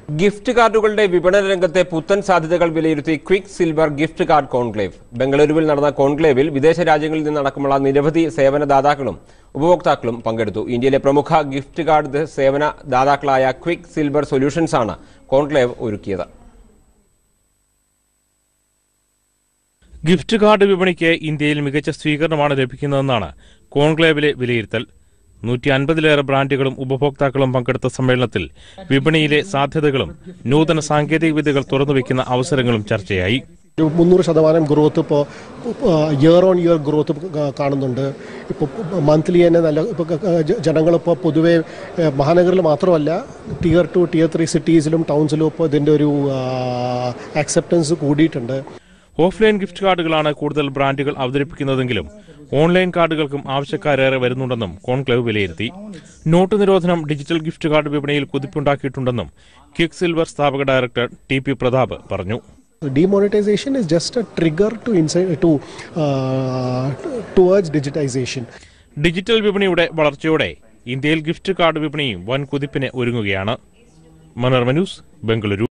gift കാർഡുകളുടെ വിപണന രംഗത്തെ പുത്തൻ സാധ്യതകൾ വിലയിരുത്തി Qwikcilver gift card conclave ബംഗളൂരുവിൽ നടന്ന കോൺക്ലേവിൽ വിദേശ രാജ്യങ്ങളിൽ നിന്നടക്കമുള്ള നിരവധി സേവനദാതാക്കളും ഉപഭോക്താക്കളും പങ്കെടുത്തു ഇന്ത്യയിലെ പ്രമുഖ ഗിഫ്റ്റ് കാർഡ് സേവന ദാതാക്കളായ ക്വിക്ക് സിൽവർ സൊല്യൂഷൻസ് ആണ് കോൺക്ലേവ് ഒരുക്കിയത് ഗിഫ്റ്റ് കാർഡ് വിപണിക്ക് ഇന്ത്യയിൽ മികച്ച സ്വീകരണമാണ് ലഭിക്കുന്നതെന്നാണ് കോൺക്ലേവിലെ വിലയിരുത്തൽ നൂറ്റി അൻപതിലേറെ ബ്രാൻഡുകളും ഉപഭോക്താക്കളും പങ്കെടുത്ത സമ്മേളനത്തിൽ വിപണിയിലെ സാധ്യതകളും നൂതന സാങ്കേതിക വിദ്യകൾ തുറന്നുവെക്കുന്ന അവസരങ്ങളും ചർച്ചയായി ഒരു മുന്നൂറ് ശതമാനം ഗ്രോത്ത് ഇപ്പോൾ ഇയർ ഓൺ ഇയർ ഗ്രോത്ത് കാണുന്നുണ്ട് ഇപ്പോൾ മന്ത്ലി തന്നെ നല്ല ഇപ്പോൾ ജനങ്ങളിപ്പോൾ പൊതുവേ ഏഹ്, മഹാനഗറിൽ മാത്രമല്ല ടിയർ ടു ടിയർ ത്രീ സിറ്റീസിലും ടൗൺസിലും ഇപ്പോൾ ഇതിൻ്റെ ഒരു ആക്സെപ്റ്റൻസ് കൂടിയിട്ടുണ്ട് ഓഫ്ലൈൻ ഗിഫ്റ്റ് കാർഡുകളാണ് കൂടുതൽ ബ്രാൻഡുകൾ അവതരിപ്പിക്കുന്നതെങ്കിലും ഓൺലൈൻ കാർഡുകൾക്കും ആവശ്യക്കാരേറെ വരുന്നുണ്ടെന്നും കോൺക്ലേവ് വിലയിരുത്തി നോട്ട് നിരോധനം ഡിജിറ്റൽ ഗിഫ്റ്റ് കാർഡ് വിപണിയിൽ കുതിപ്പുണ്ടാക്കിയിട്ടുണ്ടെന്നും ക്വിക്ക് സിൽവർ സ്ഥാപക ഡയറക്ടർ ടി പി പ്രതാപ് പറഞ്ഞു demonetization is just a trigger to inside to uh, towards digitization digital വിപണിയുടെ വളർച്ചയോടെ ഇന്ത്യയിൽ ഗിഫ്റ്റ് കാർഡ് വിപണിയും വൻ കുതിപ്പിന് ഒരുങ്ങുകയാണ് മനോരമ ന്യൂസ് ബംഗളൂരു